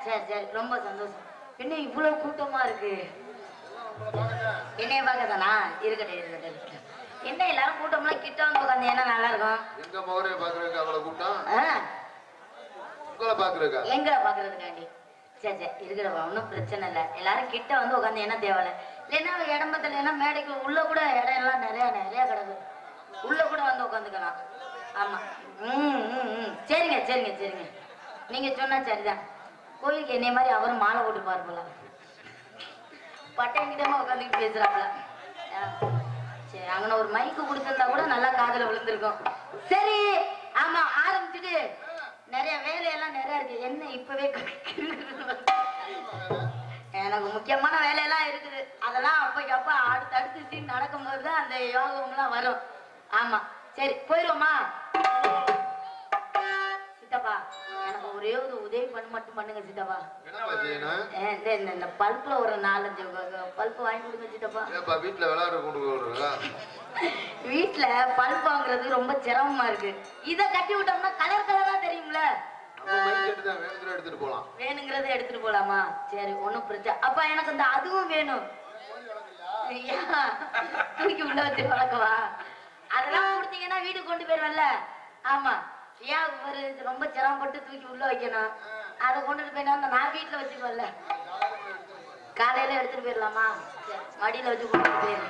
சரி சரி ரொம்ப சந்தோஷம் என்ன இவ்வளவு கூட்டமா இருக்கு என்னைய பார்க்கதானா இருக்கட்டும் இருக்கட்டும் இருக்கட்டும். என்ன எல்லாரும் கூட்டம்லாம் கிட்ட வந்து உட்காந்து என்ன நல்லா இருக்கும் எங்க முகரைய பாக்குறதுக்கு அவளை கூட்டம் ஆ, உங்களை பாக்குறக்கா எங்க பாக்குறதுக்காண்டி சரி சரி இருக்கடவா ஒன்றும் பிரச்சனை இல்லை எல்லாரும் கிட்ட வந்து உட்காந்து என்ன தேவையில்ல இல்லைன்னா இடம் பத்தலைன்னா மேடைக்கு உள்ள கூட இடம் எல்லாம் நிறைய நிறைய கிடக்கு உள்ள கூட வந்து உட்காந்துக்கலாம் ஆமா ம் ம் ம் சரிங்க சரிங்க சரிங்க நீங்க சொன்னா சரிதான் கோயிலுக்கு என்னைய மாதிரி அவரும் மாலை போட்டு பார்ப்பல பட்டைங்கிட்டமா உட்காந்துட்டு பேசுறாப்ல ஆ, சரி அங்கன ஒரு மைக்கு கொடுத்திருந்தா கூட நல்லா காதுல விழுந்திருக்கும் சரி ஆமா ஆரம்பிச்சுட்டு நிறைய வேலையெல்லாம் நிறைய இருக்கு என்ன இப்பவே எனக்கு முக்கியமான வேலையெல்லாம் இருக்குது அதெல்லாம் அப்பைக்கு அப்ப அடுத்து அடுத்து சீன் நடக்கும்போது தான் அந்த யோகம்லாம் வரும் ஆமா சரி போயிருவோமா சித்தப்பா எனக்கு ஒரே ஒரு உதவி பண்ண மட்டும் பண்ணுங்க சித்தப்பா என்னப்பா செய்யணும் ஏ, இந்த இந்த- இந்த பல்ப்ல ஒரு நாலஞ்சு பல்ப் வாங்கி கொடுங்க சித்தப்பா ஏப்பா வீட்டுல விளையாட கொண்டு போடுறா வீட்ல பல்ப் வாங்குறது ரொம்ப சிரமமா இருக்கு இத கட்டி விட்டோம்னா கலர் கலரா தெரியும்ல நம்ம மைக் செட்டு தான் வேணுங்கிற எடுத்துட்டு போலாம் வேணுங்கிறத எடுத்துட்டு போலாமா சரி ஒண்ணும் பிரச்சனை அப்ப எனக்கு இந்த அதுவும் வேணும் ஐயா, தூக்கி உள்ள வச்சு பழக்கவா அதெல்லாம் கொடுத்தீங்கன்னா வீட்டுக்கு கொண்டு போயிருவேன்ல ஆமா ஏன் ஒரு ரொம்ப சிரமப்பட்டு தூக்கி உள்ள வைக்கணும் அதை கொண்டுட்டு போயிட்டா நான் வீட்டுல வச்சுக்குவேன்ல காலையில எடுத்துட்டு போயிடலாமா சரி, மடியில வச்சு கொண்டு போயிரு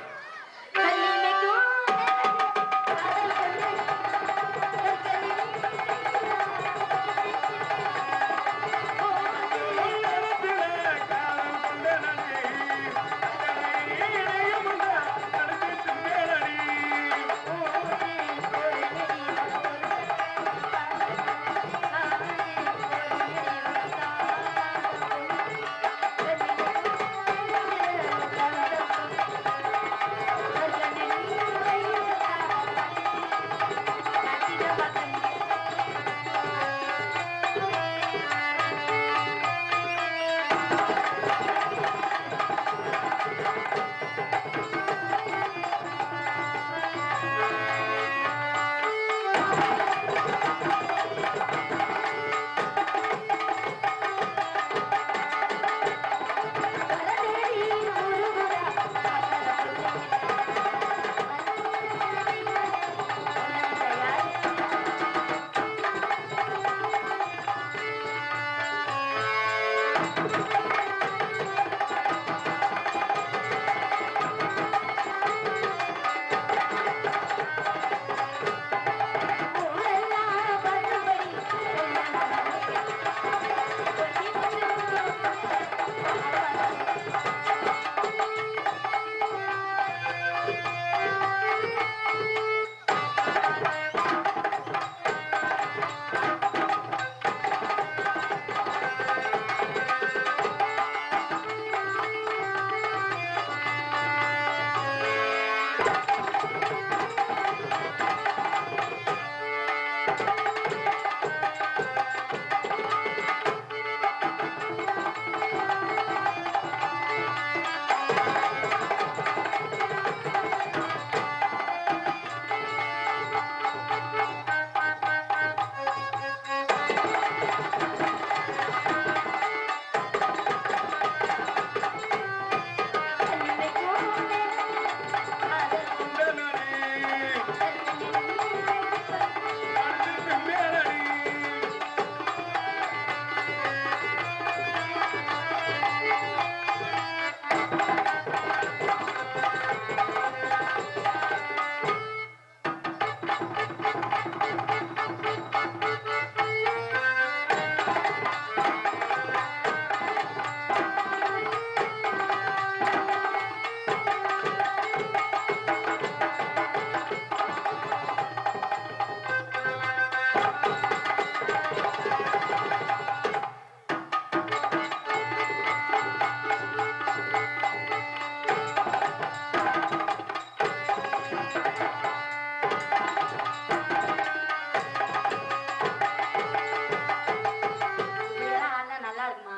இதெல்லாம் ஆடினா நல்லா இருக்குமா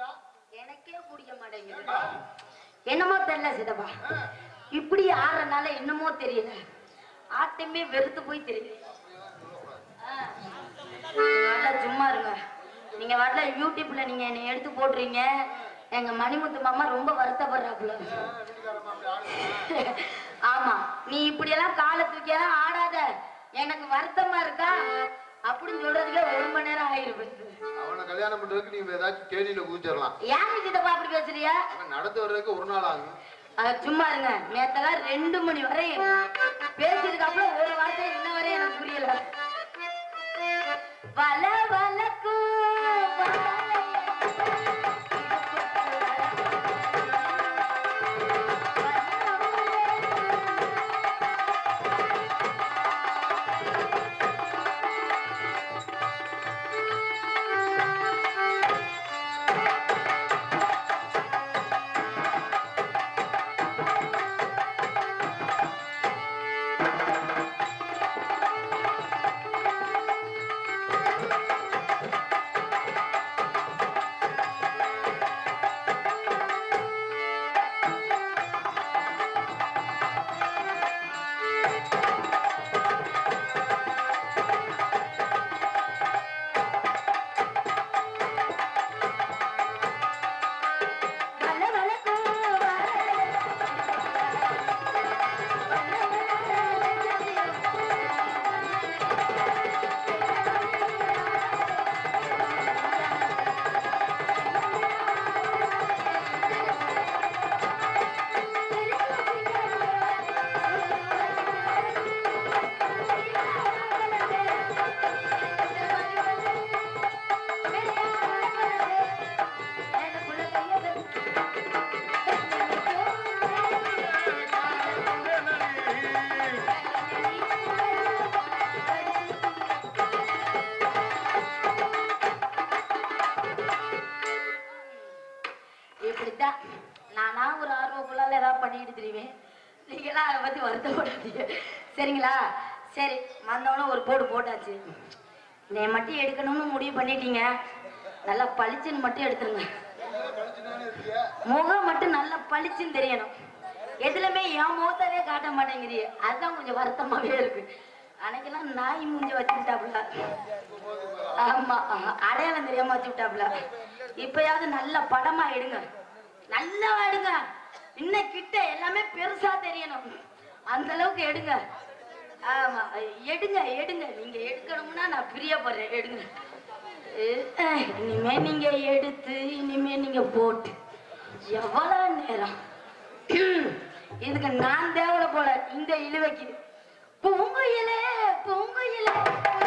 எனக்கே பிடிக்க மாட்டேங்குது என்னமோ தெரியல சித்தப்பா இப்படி ஆடுறதுனால என்னமோ தெரியல ஆட்டமே வெறுத்து போய் தெரியுது ஆ. நீங்க நல்லா சும்மா இருங்க நீங்க வரல யூடியூப்ல நீங்க என்னை எடுத்து போடுறீங்க எங்க மணிமுத்து மாமா ரொம்ப வருத்தப்படுறாப்புல ஆமா நீ இப்படியெல்லாம் காலை தூக்கியெல்லாம் ஆடாத எனக்கு வருத்தமா இருக்கா அப்படின்னு சொல்றதுக்கே ஒரு மணி நேரம் ஆயிருது அவனை கல்யாணம் பண்றதுக்கு நீங்க ஏதாச்சும் கேணியில குதிச்சிடலாம் ஏன் சித்தப்பா அப்படி பேசுறியா அவன் நடந்து வர்றதுக்கு ஒரு நாள் ஆகும் அஹ் சும்மா இருங்க நேத்தெல்லாம் ரெண்டு மணி வரை பேசியதுக்கு அப்புறம் ஒரு வார்த்தை இன்ன வரை எனக்கு புரியல வல வலக்கும் வல வலக்கும் இப்படித்தான் நானா ஒரு ஆர்வக்குள்ளால ஏதாவது பண்ணிட்டு தெரியுவேன் நீங்களாம் அதை பத்தி வருத்தப்படாதீங்க சரிங்களா சரி வந்தவொடனே ஒரு போடு போட்டாச்சு என்னை மட்டும் எடுக்கணும்னு முடிவு பண்ணிட்டீங்க நல்லா பளிச்சுன்னு மட்டும் எடுத்துருங்க முகம் மட்டும் நல்லா பளிச்சுன்னு தெரியணும் எதுலமே என் முகத்தவே காட்ட மாட்டேங்கிறீ அதுதான் கொஞ்சம் வருத்தமாவே இருக்கு அன்னைக்கெல்லாம் நாய் மூஞ்சி வச்சுக்கிட்டாப்புல ஆமா அடையாளம் தெரியாம வச்சு விட்டாப்புல இப்பயாவது நல்ல படமா எடுங்க நல்லா எடுங்க இன்னும் கிட்ட எல்லாமே பெருசா தெரியணும் அந்த அளவுக்கு எடுங்க ஆமா எடுங்க எடுங்க நீங்க எடுக்கணும்னா நான் பிரியப்படுறேன் எடுங்க அஹ், இனிமே நீங்க எடுத்து இனிமே நீங்க போட்டு எவ்வளவு நேரம் இதுக்கு நான் தேவலை போல இந்த இழுவைக்கு பூங்குயிலே பூங்குயிலே